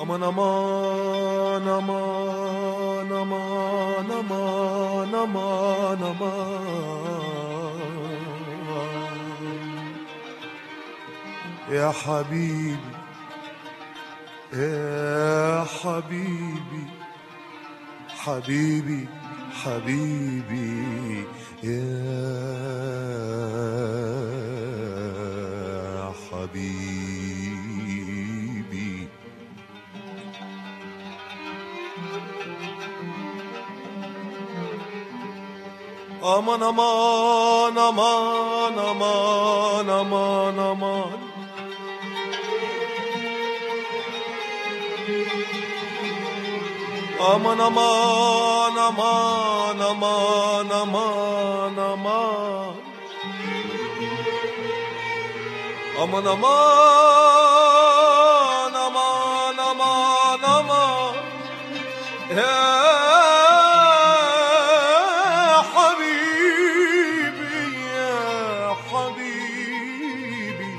aman aman aman aman aman aman aman يا حبيبي يا حبيبي حبيبي حبيبي يا حبيبي aman aman aman aman aman aman aman aman aman aman aman aman aman aman aman aman aman يا حبيبي يا حبيبي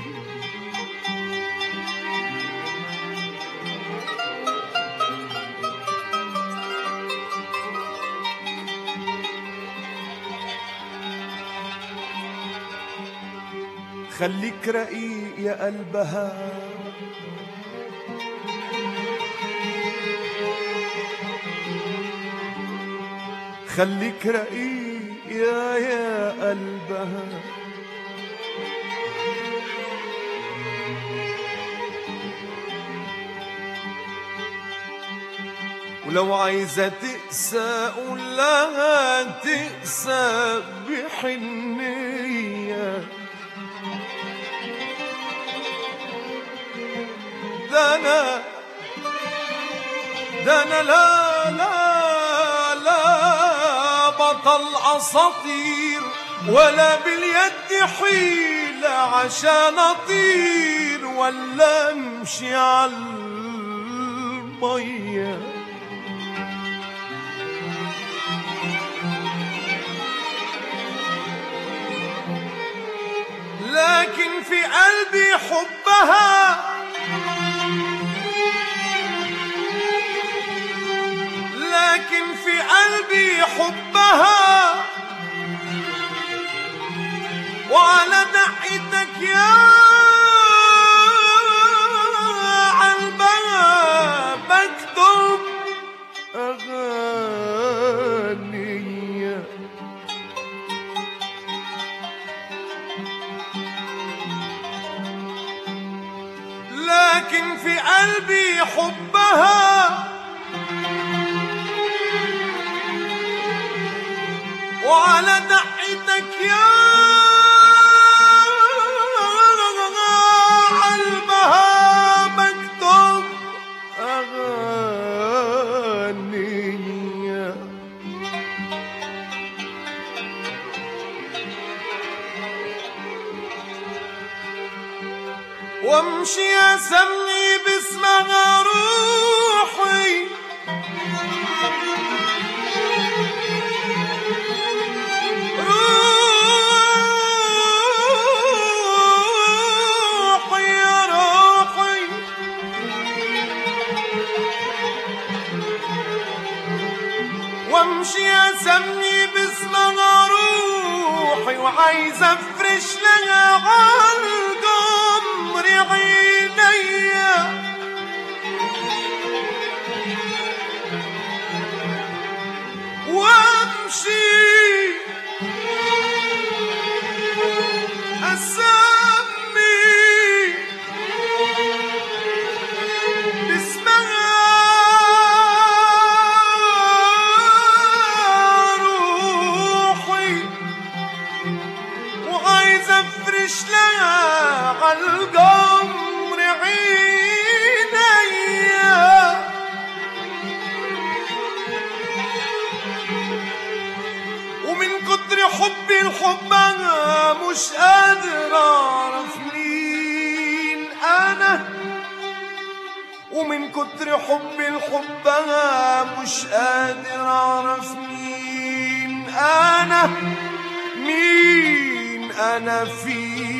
خليك رقيق يا قلبها خليك رقيق يا يا قلبها ولو عايزة تقسى قول لها تقسى بحنية ده أنا ده أنا لا لا لا بطل أساطير ولا باليد حيلة عشان أطير ولا أمشي على المية لكن في قلبي حبها لكن في قلبي حبها وعلى دقتك يا قلبها بكتب أغاني لكن في قلبي حبها وعلى دقتك يا قلبها مكتوب أغاني وامشي اسمي باسمها روحي روحي يا روحي وامشي اسمي باسمها روحي وعايز افرش لها عالقمر عينيا وامشي اسمي باسمها روحي وعايز افرش لها عالقمر عينيا ومن كتر حبي لحبها مش قادر اعرف مين انا ومن كتر حبي لحبها مش قادر اعرف مين انا مين انا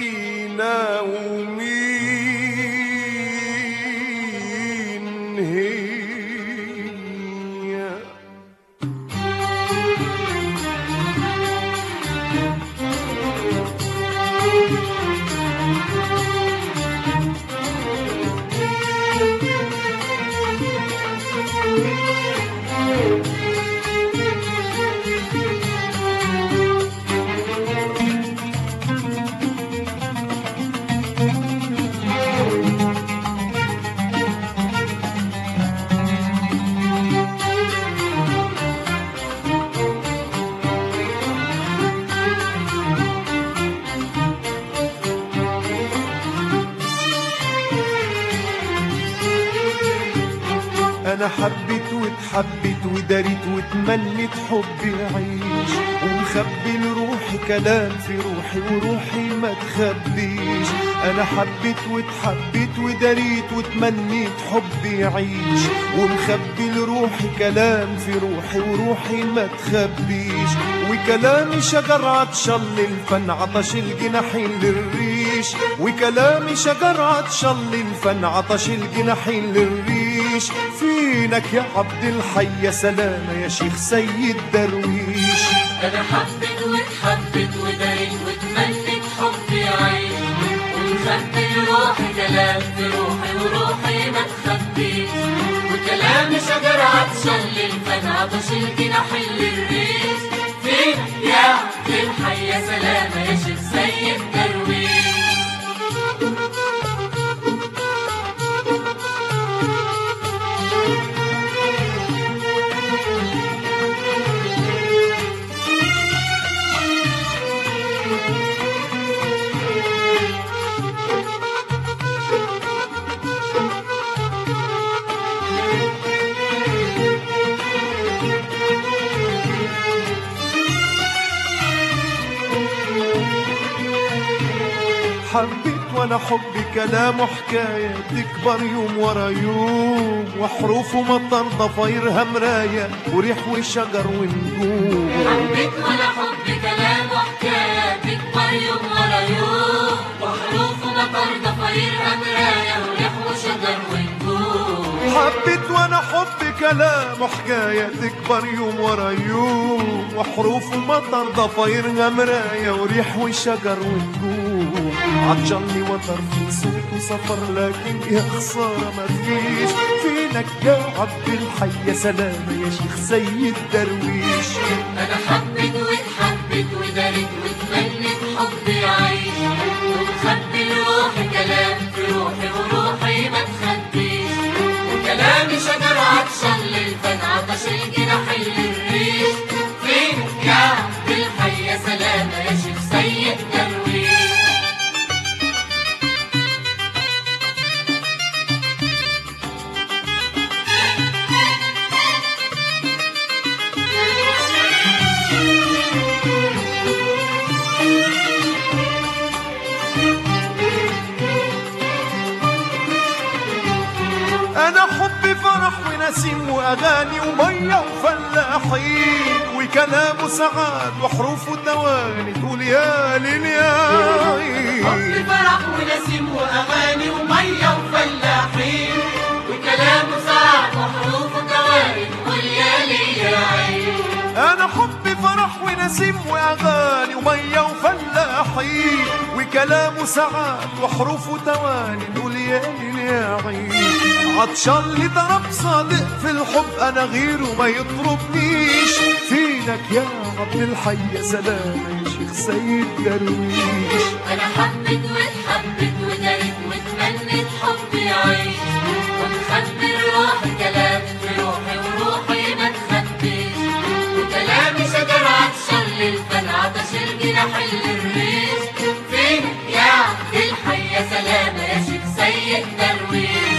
فينا ومين هي حبيت واتحبيت وداريت واتمنيت حبي يعيش ومخبي لروحي كلام في روحي وروحي ما تخبيش انا حبيت واتحبيت وداريت واتمنيت حبي يعيش ومخبي لروحي كلام في روحي وروحي ما تخبيش وكلامي شجر عطشان للفن عطش الجناحين للريش وكلامي شجر عطشان للفن عطش الجناحين للريش فينك يا عبد الحي يا سلامة يا شيخ سيد درويش انا حبيت واتحبيت وداريت واتمنيت حبي يعيش ومخبي روحي كلام في روحي وروحي ما تخبيش وكلامي شجر عطشان للفن عطش الجناحين للريش فين يا عبد الحي يا سلامة يا شيخ سيد درويش حبيت وانا حبي كلام وحكاية تكبر يوم ورا يوم وحروفه مطر ضفايرها مراية وريح وشجر ونجوم حبيت ولا حب كلام وحكاية تكبر يوم ورا يوم وحروف مطر ضفايرها مراية وريح وشجر ونجوم حبيت وانا حبي كلام وحكاية تكبر يوم ورا يوم وحروف مطر ضفايرها مراية وريح وشجر ونجوم عطشاني وتر في صوت وسفر لكن يا خسارة ما فيش فينك يا عبد الحي يا سلامة يا شيخ سيد درويش أنا حبيت واتحبيت ودارت واتمنيت حبي يعيش ومخبي لروحي كلام في روحي وروحي ما تخبيش وكلامي شجر عطشان للفن عطش الجناحين للريش فينك يا عبد الحي يا سلامة يا شيخ سيد درويش انا حبي فرح ونسيم واغاني وميه وفلاحين وكلام سعاد وحروف ودواني تقول يا ليل يا عين حب فرح ونسيم واغاني وميه وفلاحين وكلام سعد وحروف وكوارث واليالي يا عين انا حبي فرح ونسيم واغاني وميه وفلاحين وكلام سعاد وحروف وتواني نقول يا ليل يا عين عطشان لطرب صادق في الحب انا غيره ما يطربنيش فينك يا عبد الحي يا سلام يا شيخ سيد درويش انا حبيت واتحبيت ودارت واتمنيت حبي يعيش ومخبي روحي كلام في روحي وروحي ما تخبيش وكلامي شجر عطشان للفن عطش الجناحين للريش فين يا عبد الحي يا سلامة يا شيخ سيد درويش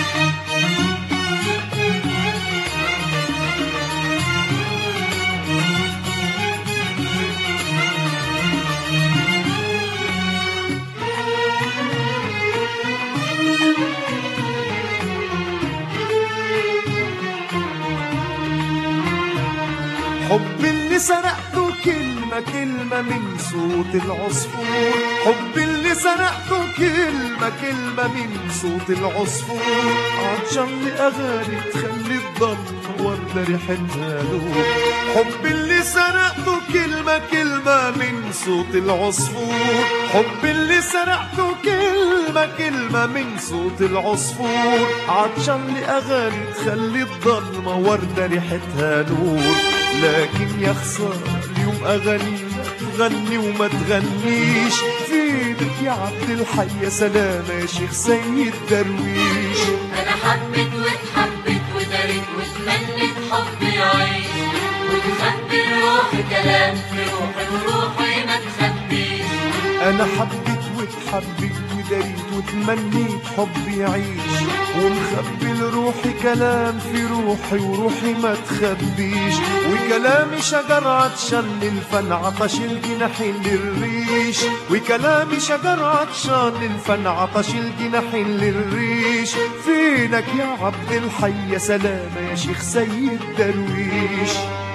حب اللي سرقته كلمة كلمة من صوت العصفور حب اللي سرقته كلمة كلمة من صوت العصفور عطشان لأغاني تخلي الضلمة وردة ريحتها نور حب اللي سرقته كلمة كلمة من صوت العصفور حب اللي سرقته كلمة كلمة من صوت العصفور عطشان لأغاني تخلي الضلمة وردة ريحتها نور لكن يا خسارة اليوم أغانينا تغني وما تغنيش فينك يا عبد الحي يا سلامة يا شيخ سيد درويش انا حبيت واتحبيت ودارت واتمنيت حبي يعيش ومخبي روحي كلام في روحي وروحي ما تخبيش أنا حبيت واتحبيت وداريت وتمنيت حبي يعيش ومخبي لروحي كلام في روحي وروحي ما تخبيش وكلامي شجر عطشان للفن عطش الجناحين للريش وكلامي شجر عطشان للفن عطش الجناحين للريش فينك يا عبد الحي يا سلامة يا شيخ سيد درويش